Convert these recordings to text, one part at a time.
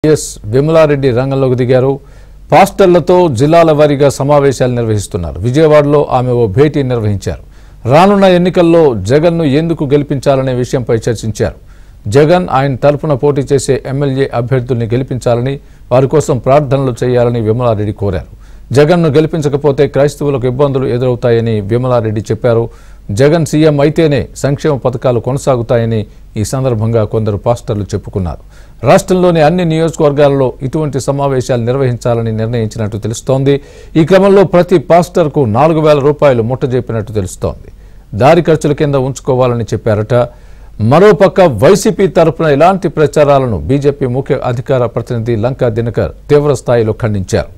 yes Vimala Reddy రంగంలోకి దిగారు పాస్టర్లతో జిల్లాల వారీగా సమావేశాలు నిర్వహిస్తున్నారు విజయవాడలో ఆమె ఓ భేటీ నిర్వహించారు రానున్న ఎన్నికల్లో జగన్ను ఎందుకు గెలిపించాలనే విషయంపై చర్చించారు జగన్ ఆయన తరపున పోటీ చేసే ఎమ్మెల్యే అభ్యర్థుల్ని గెలిపించాలని వారి కోసం ప్రార్థనలు చేయాలని విమలారెడ్డి కోరారు జగన్ను గెలిపించకపోతే క్రైస్తవులకు ఇబ్బందులు ఎదురవుతాయని విమలారెడ్డి చెప్పారు జగన్ సీఎం అయితేనే సంక్షేమ పథకాలు కొనసాగుతాయని ఈ సందర్భంగా కొందరు పాస్టర్లు చెప్పుకున్నారు రాష్ట్రంలోని అన్ని నియోజకవర్గాలలో ఇటువంటి సమావేశాలు నిర్వహించాలని నిర్ణయించినట్టు తెలుస్తోంది ఈ క్రమంలో ప్రతి పాస్టర్కు నాలుగు వేల రూపాయలు ముట్టజెప్పినట్టు తెలుస్తోంది దారి ఖర్చుల కింద ఉంచుకోవాలని చెప్పారట మరోపక్క వైసీపీ తరపున ఇలాంటి ప్రచారాలను బీజేపీ ముఖ్య అధికార ప్రతినిధి లంకా దినకర్ తీవ్ర స్థాయిలో ఖండించారు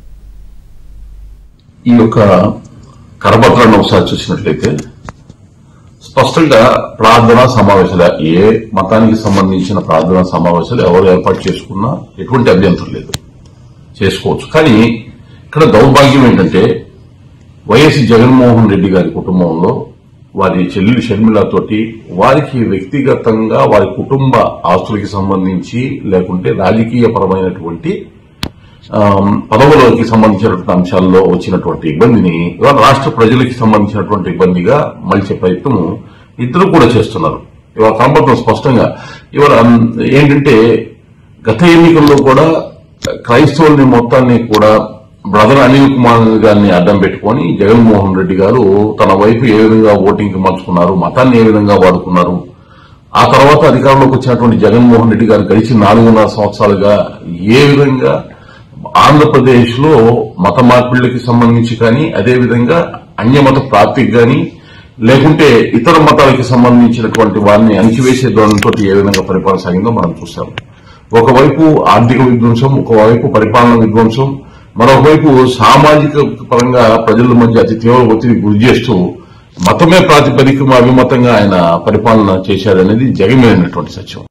ఈ యొక్క కరపత్రాన్ని ఒకసారి చూసినట్లయితే స్పష్టంగా ప్రార్థనా సమావేశాలు ఏ మతానికి సంబంధించిన ప్రార్థనా సమావేశాలు ఎవరు ఏర్పాటు చేసుకున్నా ఎటువంటి అభ్యంతరం లేదు చేసుకోవచ్చు కానీ ఇక్కడ దౌర్భాగ్యం ఏంటంటే వైఎస్ జగన్మోహన్ రెడ్డి గారి కుటుంబంలో వారి చెల్లెలు షర్మిలతోటి వారికి వ్యక్తిగతంగా వారి కుటుంబ ఆస్తులకి సంబంధించి లేకుంటే రాజకీయపరమైనటువంటి ఆమ్, పదవులకి సంబంధించినటువంటి అంశాల్లో వచ్చినటువంటి ఇబ్బందిని ఇవాళ రాష్ట్ర ప్రజలకి సంబంధించినటువంటి ఇబ్బందిగా మలిచే ప్రయత్నం ఇద్దరు కూడా చేస్తున్నారు ఇవాళ కనబడటం స్పష్టంగా ఇవాళ ఉమ్, ఏంటంటే గత ఎన్నికల్లో కూడా క్రైస్తవుల్ని మొత్తాన్ని కూడా బ్రదర్ అనిల్ కుమార్ గారిని అడ్డం పెట్టుకొని జగన్మోహన్ రెడ్డి గారు తన వైపు ఏ విధంగా ఓటింగ్ కి మార్చుకున్నారు మతాన్ని ఏ విధంగా వాడుకున్నారు ఆ తర్వాత అధికారంలోకి వచ్చినటువంటి జగన్మోహన్ రెడ్డి గారు గడిచిన నాలుగున్నర సంవత్సరాలుగా ఏ విధంగా ఆంధ్రప్రదేశ్ లో మత మార్పిళ్లకి సంబంధించి కానీ అదే విధంగా అన్యమత ప్రాప్తికి కానీ లేకుంటే ఇతర మతాలకి సంబంధించినటువంటి వారిని అణిచివేసే ధోరణితో ఏ విధంగా పరిపాలన సాగిందో మనం చూసాం ఒకవైపు ఆర్థిక విధ్వంసం ఒకవైపు పరిపాలన విధ్వంసం మరోవైపు సామాజిక పరంగా ప్రజల మధ్య అతి తీవ్ర ఒత్తిడి గురి చేస్తూ మతమే ప్రాతిపదిక అభిమతంగా ఆయన పరిపాలన చేశారనేది జగమైనటువంటి సత్యం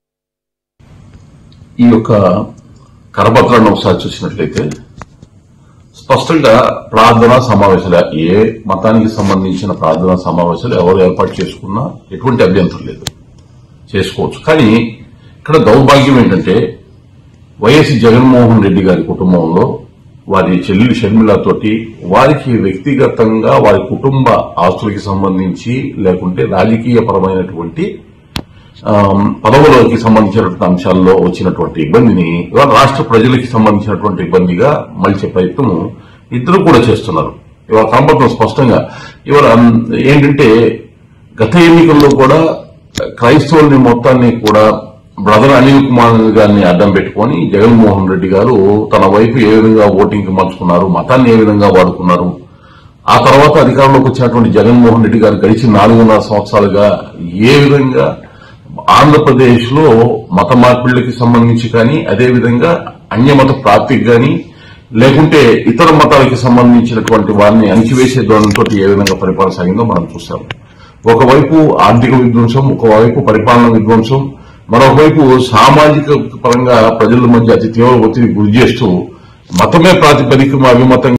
ఈ యొక్క కరపత్రాన్ని ఒకసారి చూసినట్లయితే స్పష్టంగా ప్రార్థనా సమావేశాలు ఏ మతానికి సంబంధించిన ప్రార్థనా సమావేశాలు ఎవరు ఏర్పాటు చేసుకున్నా ఎటువంటి అభ్యంతరం లేదు చేసుకోవచ్చు కానీ ఇక్కడ దౌర్భాగ్యం ఏంటంటే వైఎస్ జగన్మోహన్ రెడ్డి గారి కుటుంబంలో వారి చెల్లెలు షర్మిలతోటి వారికి వ్యక్తిగతంగా వారి కుటుంబ ఆస్తులకి సంబంధించి లేకుంటే రాజకీయపరమైనటువంటి ఆమ్, పదవులకి సంబంధించినటువంటి అంశాల్లో వచ్చినటువంటి ఇబ్బందిని ఇవాళ రాష్ట్ర ప్రజలకి సంబంధించినటువంటి ఇబ్బందిగా మలిచే ప్రయత్నం ఇద్దరు కూడా చేస్తున్నారు ఇవాళ కనబడటం స్పష్టంగా ఇవాళ ఉమ్, ఏంటంటే గత ఎన్నికల్లో కూడా క్రైస్తవుల్ని మొత్తాన్ని కూడా బ్రదర్ అనిల్ కుమార్ గారిని అడ్డం పెట్టుకొని జగన్మోహన్ రెడ్డి గారు తన వైపు ఏ విధంగా ఓటింగ్ కి మార్చుకున్నారు మతాన్ని ఏ విధంగా వాడుకున్నారు ఆ తర్వాత అధికారంలోకి వచ్చినటువంటి జగన్మోహన్ రెడ్డి గారు గడిచిన నాలుగున్నర సంవత్సరాలుగా ఏ విధంగా ఆంధ్రప్రదేశ్ లో మత మార్పిళ్లకి సంబంధించి కానీ అదే విధంగా అన్యమత ప్రాప్తికి కానీ లేకుంటే ఇతర మతాలకి సంబంధించినటువంటి వారిని అణిచివేసే ధోరణితో ఏ విధంగా పరిపాలన సాగిందో మనం చూసాం ఒకవైపు ఆర్థిక విధ్వంసం ఒకవైపు పరిపాలన విధ్వంసం మరోవైపు సామాజిక పరంగా ప్రజల మధ్య అతి తీవ్ర ఒత్తిడి గురి చేస్తూ మతమే ప్రాతిపదిక అభిమతంగా